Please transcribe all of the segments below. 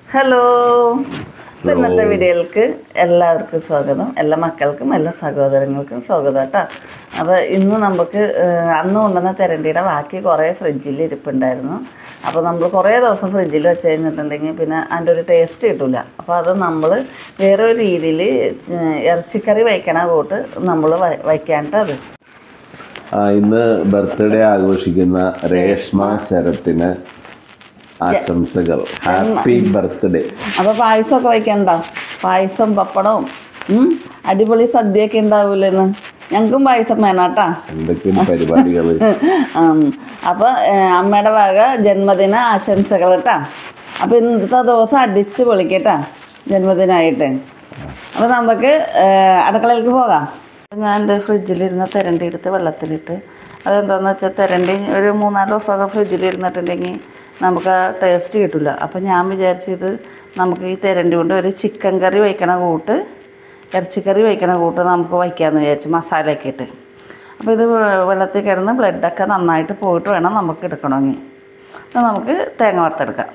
Hello ഇപ്പൊ ഇന്നത്തെ വീഡിയോയിലേക്ക് എല്ലാവർക്കും സ്വാഗതം എല്ലാ മക്കൾക്കും എല്ലാ സഹോദരങ്ങൾക്കും സ്വാഗതം കേട്ടോ അപ്പോൾ ഇന്ന് നമുക്ക് ഏഹ്, അന്ന് കൊണ്ടുവന്ന തെരണ്ടിയുടെ ബാക്കി കുറേ ഫ്രിഡ്ജിൽ ഇരിപ്പുണ്ടായിരുന്നു അപ്പോൾ നമ്മൾ കുറേ ദിവസം ഫ്രിഡ്ജിൽ വെച്ച് കഴിഞ്ഞിട്ടുണ്ടെങ്കിൽ പിന്നെ അതിൻ്റെ ഒരു ടേസ്റ്റ് കിട്ടില്ല അപ്പോൾ അത് നമ്മൾ വേറെ ഒരു രീതിയിൽ ഇറച്ചിക്കറി വയ്ക്കണ കൂട്ട് നമ്മൾ വയ്ക്കാണ്ട് അത് ആ, ഇന്ന് ബർത്ത്ഡേ ആഘോഷിക്കുന്ന രേഷ്മ ശരത്തിന് ആശംസകൾ ഹാപ്പി ബർത്ത്ഡേ അപ്പോൾ പായസമൊക്കെ വയ്ക്കണ്ട പായസം പപ്പടവും ഉം, അടിപൊളി സദ്യയൊക്കെ ഉണ്ടാവൂലെന്ന് ഞങ്ങൾക്കും പായസം വേണം കേട്ടാ എന്തൊക്കെയാണ് പരിപാടികൾ അപ്പോൾ അമ്മയുടെ വക ജന്മദിന ആശംസകൾ കേട്ടാ അപ്പോൾ ഇന്നത്തെ ദിവസം അടിച്ച് പൊളിക്കട്ടാ ജന്മദിനമായിട്ട് അപ്പോൾ നമുക്ക് ഏഹ്, അടുക്കളയിലേക്ക് പോകാം ഞാൻ എൻ്റെ ഫ്രിഡ്ജിലിരുന്ന തെരണ്ടി എടുത്ത് വെള്ളത്തിലിട്ട് അതെന്താണെന്ന് വെച്ചാൽ തെരണ്ടി ഒരു മൂന്നാല് ദിവസമൊക്കെ ഫ്രിഡ്ജിലിരുന്നിട്ടുണ്ടെങ്കിൽ നമുക്ക് ആ ടേസ്റ്റ് കിട്ടില്ല അപ്പോൾ ഞാൻ വിചാരിച്ചത് നമുക്ക് ഈ തെരണ്ടി കൊണ്ട് ഒരു ചിക്കൻ കറി വയ്ക്കണ കൂട്ട് ഇറച്ചിക്കറി വയ്ക്കണ കൂട്ട് നമുക്ക് വയ്ക്കാമെന്ന് വിചാരിച്ചു മസാലയൊക്കെ ഇട്ട് അപ്പോൾ ഇത് വെ- വെള്ളത്തിൽ കിടന്ന് ബ്ലഡൊക്കെ നന്നായിട്ട് പോയിട്ട് വേണം നമുക്ക് എടുക്കണമെങ്കിൽ അപ്പോൾ നമുക്ക് തേങ്ങ വറുത്തെടുക്കാം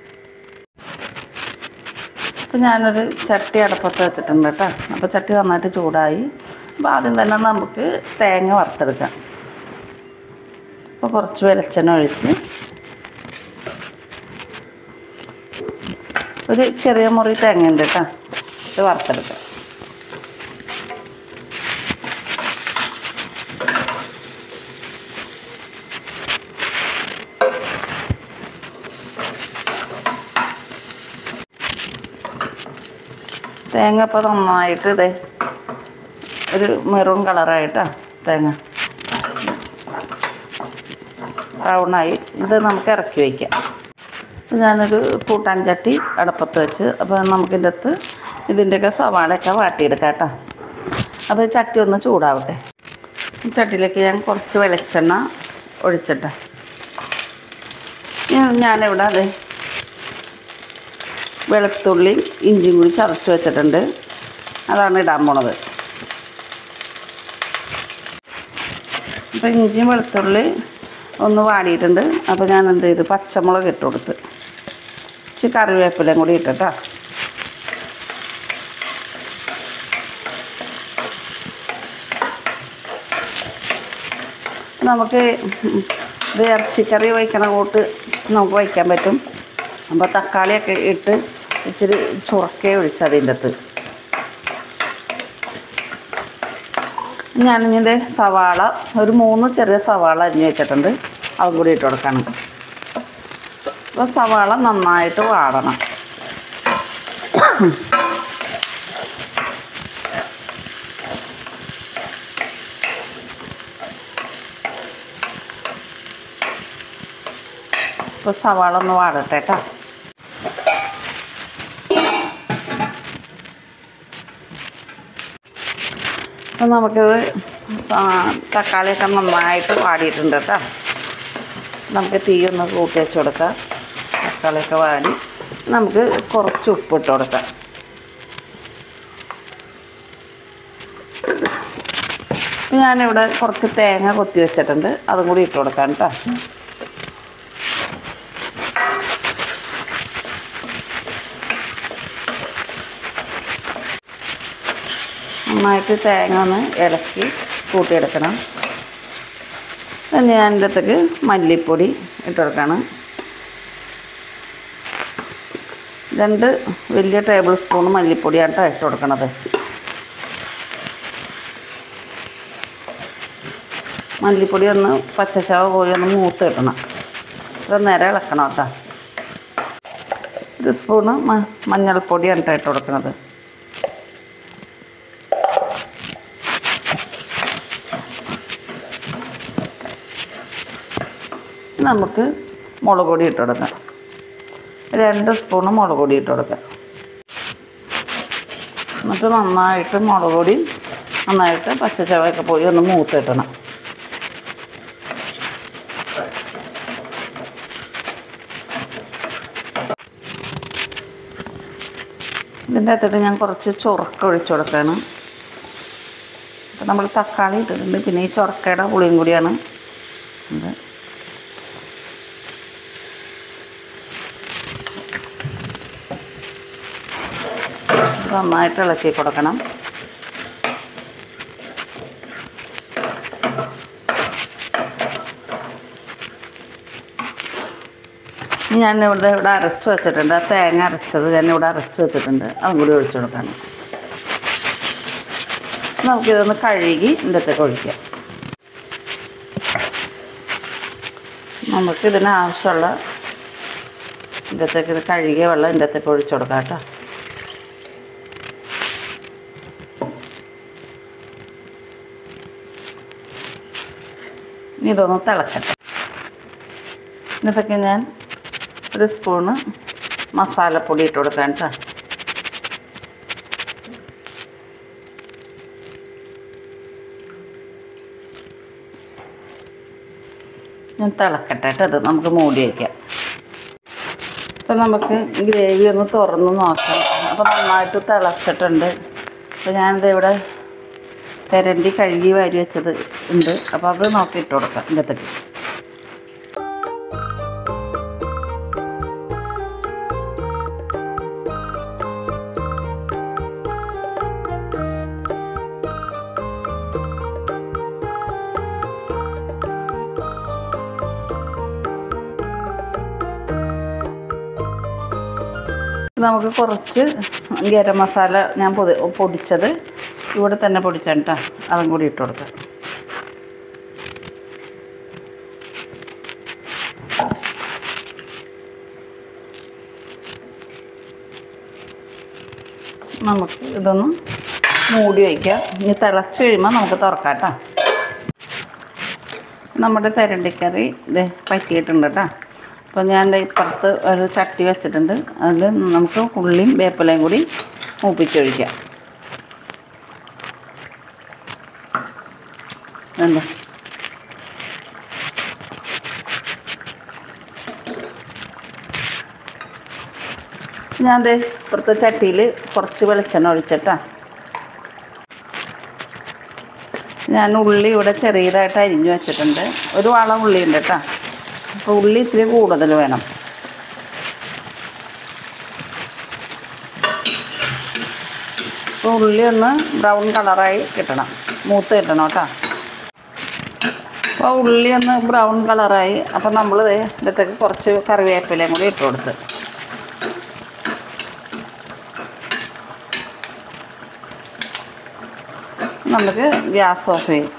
അപ്പോൾ ഞാനൊരു ചട്ടി അടപ്പത്ത് വെച്ചിട്ടുണ്ട് കേട്ടോ അപ്പോൾ ചട്ടി നന്നായിട്ട് ചൂടായി അപ്പോൾ ആദ്യം തന്നെ നമുക്ക് തേങ്ങ വറുത്തെടുക്കാം അപ്പോൾ കുറച്ച് വെളിച്ചെണ്ണ ഒഴിച്ച് ഒരു ചെറിയ മുറി തേങ്ങ ഉണ്ട് കേട്ടോ ഇത് വറുത്തെടുക്കാം തേങ്ങ ഇപ്പോൾ നന്നായിട്ട് ഇതേ ഒരു മെറൂൺ കളറായിട്ടാ തേങ്ങ ബ്രൗണായി ഇത് നമുക്ക് ഇറക്കി വയ്ക്കാം ഇത് ഞാനൊരു കൂട്ടാൻ ചട്ടി അടപ്പത്ത് വെച്ച് അപ്പോൾ നമുക്കിൻ്റെ അകത്ത് ഇതിൻ്റെയൊക്കെ സവാളയൊക്കെ വാട്ടിയെടുക്കാം കേട്ടോ അപ്പോൾ ഈ ചട്ടി ഒന്ന് ചൂടാവട്ടെ ഈ ചട്ടിയിലേക്ക് ഞാൻ കുറച്ച് വെളിച്ചെണ്ണ ഒഴിച്ചിട്ടെ ഞാൻ- ഞാനിവിടെ അതെ വെളുത്തുള്ളി ഇഞ്ചിയും കൂടി ചതച്ച് വെച്ചിട്ടുണ്ട് അതാണ് ഇടാൻ പോണത് അപ്പോൾ ഇഞ്ചിയും വെളുത്തുള്ളി ഒന്ന് വാടിയിട്ടുണ്ട് അപ്പോൾ ഞാൻ എന്ത് ചെയ്തു പച്ചമുളക് ഇട്ട് കൊടുത്ത് ഇച്ചിരി കറിവേപ്പിലയും കൂടി ഇട്ടിട്ടാ നമുക്ക് ഇത് ഇറച്ചിക്കറി വയ്ക്കണ കൂട്ട് നമുക്ക് വയ്ക്കാൻ പറ്റും അപ്പോൾ തക്കാളിയൊക്കെ ഇട്ട് ഇച്ചിരി ചുറക്കെ ഒഴിച്ച് അതിൻ്റെ അകത്ത് ഞാനിതിൻ്റെ സവാള ഒരു മൂന്ന് ചെറിയ സവാള അരിഞ്ഞ് വെച്ചിട്ടുണ്ട് അതും കൂടി ഇട്ട് കൊടുക്കണം അപ്പോൾ സവാള നന്നായിട്ട് വാടണം ഇപ്പോൾ സവാള ഒന്ന് വാടട്ടെ കേട്ടോ അപ്പം നമുക്കിത് സാ- തക്കാളിയൊക്കെ നന്നായിട്ട് വാടിയിട്ടുണ്ട് കേട്ടോ നമുക്ക് തീ ഒന്ന് കൂട്ടി വെച്ച് കൊടുക്കാം തക്കാളിയൊക്കെ വാടി നമുക്ക് കുറച്ച് ഉപ്പിട്ട് കൊടുക്കാം ഇപ്പം ഞാനിവിടെ കുറച്ച് തേങ്ങ കൊത്തി വെച്ചിട്ടുണ്ട് അതും കൂടി ഇട്ട് കൊടുക്കാം കേട്ടോ നന്നായിട്ട് തേങ്ങ ഒന്ന് ഇളക്കി കൂട്ടിയെടുക്കണം ഞാൻ എൻ്റെ അടുത്തേക്ക് മല്ലിപ്പൊടി ഇട്ട് കൊടുക്കണം രണ്ട് വലിയ ടേബിൾ സ്പൂൺ മല്ലിപ്പൊടിയാണ് ട്ടോ ഇട്ട് കൊടുക്കണത് മല്ലിപ്പൊടി ഒന്ന് പച്ചച്ചവ പോയി ഒന്ന് മൂത്ത് കിട്ടണം ഇത് നേരെ ഇളക്കണം കേട്ടോ ഒരു സ്പൂണ് മ- മഞ്ഞൾപ്പൊടിയാണ് ട്ടോ ഇട്ട് കൊടുക്കുന്നത് നമുക്ക് മുളക് പൊടി ഇട്ട് കൊടുക്കാം രണ്ട് സ്പൂണ് മുളക് പൊടി ഇട്ട് കൊടുക്കാം എന്നിട്ട് നന്നായിട്ട് മുളക് പൊടി നന്നായിട്ട് പച്ചച്ചവയൊക്കെ പോയി ഒന്ന് മൂത്തിട്ടണം ഇതിൻ്റെ അകത്തോട്ട് ഞാൻ കുറച്ച് ചൊറുക്ക ഒഴിച്ചു കൊടുക്കുകയാണ് അപ്പോൾ നമ്മൾ തക്കാളി ഇട്ടിട്ടുണ്ട് പിന്നെ ഈ ചൊറക്കയുടെ പുളിയും കൂടിയാണ് ഇത് നന്നായിട്ട് ഇളക്കി കൊടുക്കണം ഇനി ഞാൻ ഇവിടെ ഇവിടെ അരച്ച് വെച്ചിട്ടുണ്ട് ആ തേങ്ങ അരച്ചത് ഞാൻ ഇവിടെ അരച്ച് വെച്ചിട്ടുണ്ട് അതും കൂടി ഒഴിച്ചു കൊടുക്കണം നമുക്കിതൊന്ന് കഴുകി ഇതിൻ്റെ അകത്തേക്ക് ഒഴിക്കാം നമുക്ക് ഇതിന് ആവശ്യമുള്ള ഇതിൻ്റെ അകത്തേക്ക് ഇത് കഴുകിയ വെള്ളം ഇതിൻ്റെ അകത്തേക്ക് ഒഴിച്ചു കൊടുക്കാം കേട്ടോ ഇനി ഇതൊന്ന് തിളക്കട്ടെ ഇതിനകത്തേക്ക് ഞാൻ ഒരു സ്പൂണ് മസാലപ്പൊടി ഇട്ട് കൊടുക്കാം കേട്ടോ ഞാൻ തിളക്കട്ടെ കേട്ടോ അത് നമുക്ക് മൂടി വയ്ക്കാം അപ്പം നമുക്ക് ഗ്രേവി ഒന്ന് തുറന്ന് നോക്കാം അപ്പോൾ നന്നായിട്ട് തിളച്ചിട്ടുണ്ട് അപ്പോൾ ഞാനിത് ഇവിടെ തെരണ്ടി കഴുകി വാരി വെച്ചത് ഉണ്ട് അപ്പോൾ അത് നോക്കി ഇട്ട് കൊടുക്കാം ഇതിൻ്റെ അകത്തേക്ക് നമുക്ക് കുറച്ച് ഗരം മസാല ഞാൻ പൊതി പൊടിച്ചത് ഇവിടെ തന്നെ പൊടിച്ചാണ് കേട്ടോ അതും കൂടി ഇട്ട് കൊടുക്കാം നമുക്ക് ഇതൊന്ന് മൂടി വയ്ക്കാം ഇനി തിളച്ച് കഴിയുമ്പോൾ നമുക്ക് തുറക്കാം കേട്ടോ നമ്മുടെ തെരണ്ടിക്കറി ഇത് പറ്റിയിട്ടുണ്ട് കേട്ടോ അപ്പോൾ ഞാൻ ദേ ഇപ്പുറത്ത് ഒരു ചട്ടി വെച്ചിട്ടുണ്ട് അതിൽ നമുക്ക് ഉള്ളിയും വേപ്പിലയും കൂടി മൂപ്പിച്ചൊഴിക്കാം എന്താ ഞാൻ ദേ ഇപ്പുറത്തെ ചട്ടിയിൽ കുറച്ച് വെളിച്ചെണ്ണ ഒഴിച്ചിട്ടാ ഞാൻ ഉള്ളി ഇവിടെ ചെറിയതായിട്ട് അരിഞ്ഞു വെച്ചിട്ടുണ്ട് ഒരു വളം ഉള്ളി ഉണ്ട് കേട്ടോ അപ്പോൾ ഉള്ളി ഇത്തിരി കൂടുതൽ വേണം അപ്പോൾ ഉള്ളി ഒന്ന് ബ്രൗൺ കളറായി കിട്ടണം മൂത്ത് കിട്ടണം കേട്ടോ അപ്പോൾ ഉള്ളി ഒന്ന് ബ്രൗൺ കളറായി അപ്പോൾ നമ്മൾ ഇതിനകത്തേക്ക് കുറച്ച് കറിവേപ്പിലയും കൂടി ഇട്ട് കൊടുത്ത് നമുക്ക് ഗ്യാസ് ഓഫ് ചെയ്യും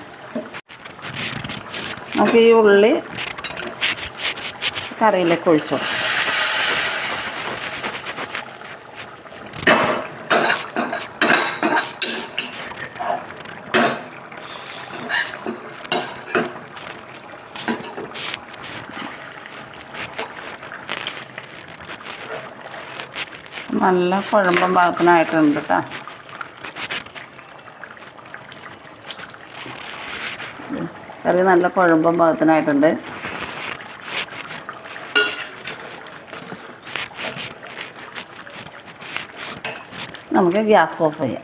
നമുക്ക് ഈ ഉള്ളി കറിയിലേക്ക് ഒഴിച്ചു കൊടുക്കാം. നല്ല കുഴമ്പം പാകത്തിനായിട്ടുണ്ട് കേട്ടോ കറി നല്ല കുഴമ്പം പാകത്തിനായിട്ടുണ്ട് നമുക്ക് ഗ്യാസ് ഓഫ് ചെയ്യാം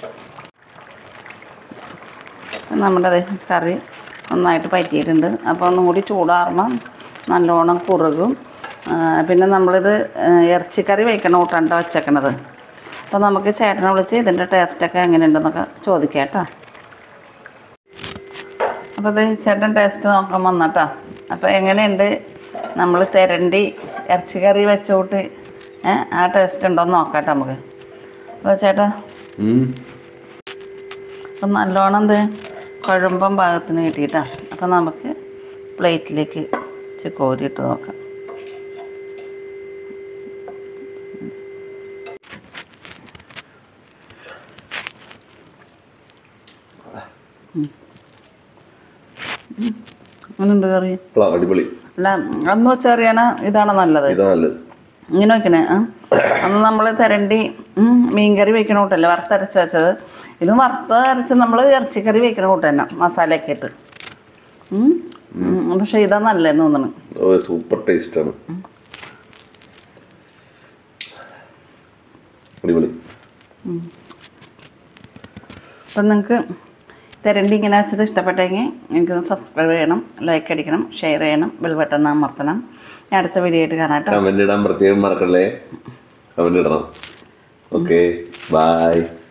നമ്മുടെ ദേ കറി നന്നായിട്ട് പറ്റിയിട്ടുണ്ട് അപ്പോൾ ഒന്നും കൂടി ചൂടാറുമ്പം നല്ലോണം കുറുകും ആ, പിന്നെ നമ്മളിത് ആ, ഇറച്ചിക്കറി വയ്ക്കണം കൂട്ടാണ്ട വച്ചേക്കണത് അപ്പോൾ നമുക്ക് ചേട്ടനെ വിളിച്ച് ഇതിൻ്റെ ടേസ്റ്റൊക്കെ എങ്ങനെയുണ്ടെന്നൊക്കെ ചോദിക്കാം കേട്ടോ അപ്പോൾ ഇത് ചേട്ടൻ ടേസ്റ്റ് നോക്കാൻ വന്നട്ടോ അപ്പോൾ എങ്ങനെയുണ്ട് നമ്മൾ തിരണ്ടി ഇറച്ചിക്കറി വെച്ചോട്ട് ഏ ആ ടേസ്റ്റ് ഉണ്ടോയെന്ന് നോക്കാം നമുക്ക് അപ്പോൾ ചേട്ടാ ഉം. അപ്പം നല്ലോണം എന്ത് കുഴമ്പം പാകത്തിന് കിട്ടിയിട്ടാ അപ്പം നമുക്ക് പ്ലേറ്റിലേക്ക് ഇച്ചിരി കോരിയിട്ട് നോക്കാം ഉം. ഉം. അങ്ങനെയുണ്ട് കറി ആ, അടിപൊളി അല്ല അന്ന് വെച്ച കറിയാണ് ഇതാണ് നല്ലത് ഇതാ നല്ലത് ഇങ്ങനെ വെക്കണേ ആ അന്ന് നമ്മൾ തിരണ്ടി ഉം, മീൻകറി വെക്കണ കൂട്ടല്ലേ വറുത്തരച്ച് വെച്ചത് ഇതും വറുത്ത് അരച്ച് നമ്മൾ ഇറച്ചിക്കറി വെക്കണ കൂട്ട് തന്നെ മസാലയൊക്കെ ഇട്ട് ഉം. ഉം, പക്ഷേ ഇതാ നല്ലതെന്ന് തോന്നുന്നു ഓ സൂപ്പർ ടേസ്റ്റ് ആണ് അടിപൊളി അപ്പം നിങ്ങൾക്ക് തിരണ്ടി ഇങ്ങനെ വെച്ചത് ഇഷ്ടപ്പെട്ടെങ്കിൽ എനിക്കൊന്ന് സബ്സ്ക്രൈബ് ചെയ്യണം ലൈക്ക് അടിക്കണം ഷെയർ ചെയ്യണം ബെൽ ബട്ടൺ അമർത്തണം ഞാൻ അടുത്ത വീഡിയോ ആയിട്ട് കാണാം കേട്ടോ കമന്റ് ഇടാൻ പ്രത്യേകം മറക്കല്ലേ കമന്റ് ഇടണം ഓക്കെ ബായ്